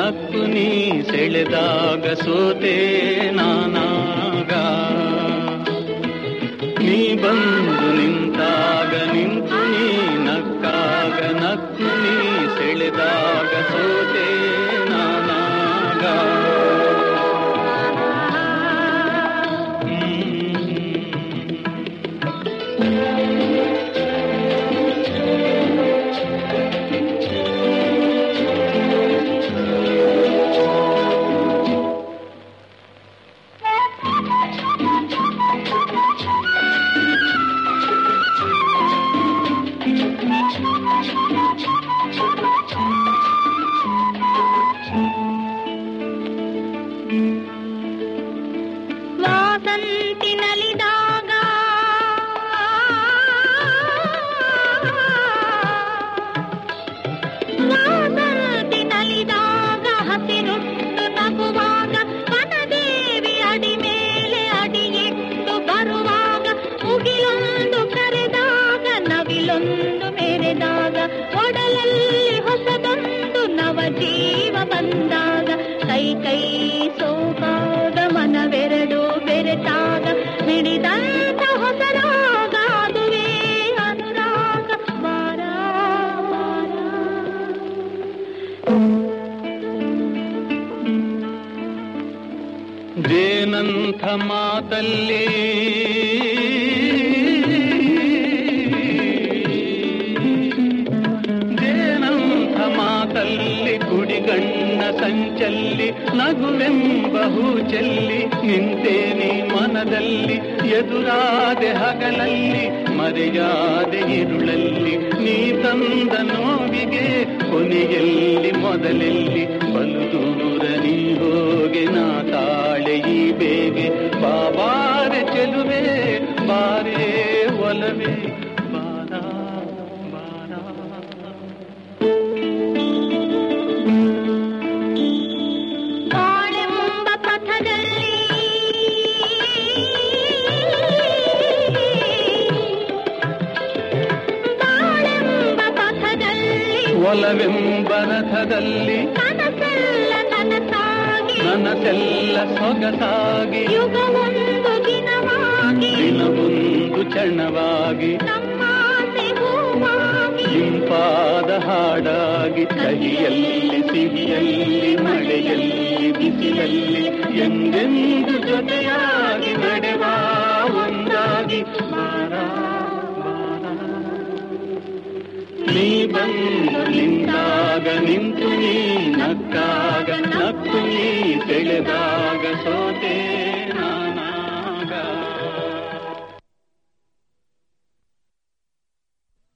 ನಕ್ಕು ನೀ ಸೆಳೆದಾಗ ಸೋತೆ ನಾನಾಗ ನೀ ಬಂದು ನಿಂತಾಗ ನಿಂತು ನೀ ನಕ್ಕಾಗ ನಕ್ಕು ನೀ ಸೆಳೆದಾಗ ಸೋತೆ ನಾನಾಗ ಹ್ಮ್. ವಾಸಂತಿನಲಿದಾಗ ವಾಸಂತಿನಲಿದಾಗ ಹಸಿರುಟ್ಟು ನಗುವಾಗ ವನದೇವಿ ಅಡಿ ಮೇಲೆ ಅಡಿಯಿಟ್ಟು ಬರುವಾಗ ಮುಗಿಲೊಂದು ಕರೆದಾಗ ನವಿಲೊಂದು ಮೆರೆದಾಗ ಒಡಲಲ್ಲಿ ಹೊಸದೊಂದು ನವ ಜೀವ ಬಂದಾಗ ಕೈ ಕೈ ಸೋಕಾಗ ಮನವೆರಡು ಬೆರೆತಾಗ ಮಿಡಿದಂತ ಹೊಸರಾಗ ಅದುವೇ ಅನುರಾಗ ಬಾರ ಬಾರ ಜೇನಂಥ ಮಾತಲ್ಲಿ ಜೇನಂಥ ಮಾತಲ್ಲಿ ಕುಡಿಗಣ್ಣ ಸಂಚಲ್ಲಿ ನಗುವೆಂಬ ಹೂಚಲ್ಲಿ ನಿಂತೇನಿ ಮನದಲ್ಲಿ ಎದುರಾದೆ ಹಗಲಲ್ಲಿ ಮರೆಯಾದೆ ಇರುಳಲ್ಲಿ ನೀ ತಂದ ನೋವಿಗೆ ಕೊನೆಯಲ್ಲಿ ಮೊದಲೆಲ್ಲಿ ಬಲು ದೂರ ನೀ ಹೋಗೆ ನಾ ತಾಳೆ ಈ ಬೇಗೆ ಬಾಬಾರೆ ಚೆಲುವೆ ಬಾರೇ ಒಲವೇ ಬಾರ ಬಾರ ಬಾಳೆಂಬ ಪಥದಲ್ಲಿ ಬಾಳೆಂಬ ಪಥದಲ್ಲಿ ಒಲವೆಂಬ ರಥದಲ್ಲಿ ಕನಸೆಲ್ಲ ನನಸಾಗಿ ನನಸೆಲ್ಲ ಸೊಗಸಾಗಿ ಯುಗವೊಂದು ದಿನವಾಗಿ ದಿನವೊಂದು ಚಣವಾಗಿ ನಮ್ಮಾಸೆ ಹೂವಾಗಿ ಇಂಪಾದ ಹಾಡಾಗಿ ಕಹಿಯಲ್ಲಿ ಸಿಹಿಯಲ್ಲಿ ಮಳೆಯಲ್ಲಿ ಬಿಸಿಲಲ್ಲಿ ಎಂದೆಂದು ಜೊತೆಯಾಗಿ ನಡೆವ ಒಂದಾಗಿ ಬಾರ ಬಾರ. ನೀ ಬಂದು ನಿಂತಾಗ ನಿಂತು ನೀ ನಕ್ಕಾಗ ನಕ್ಕು ನೀ ಬೆಳೆದಾಗ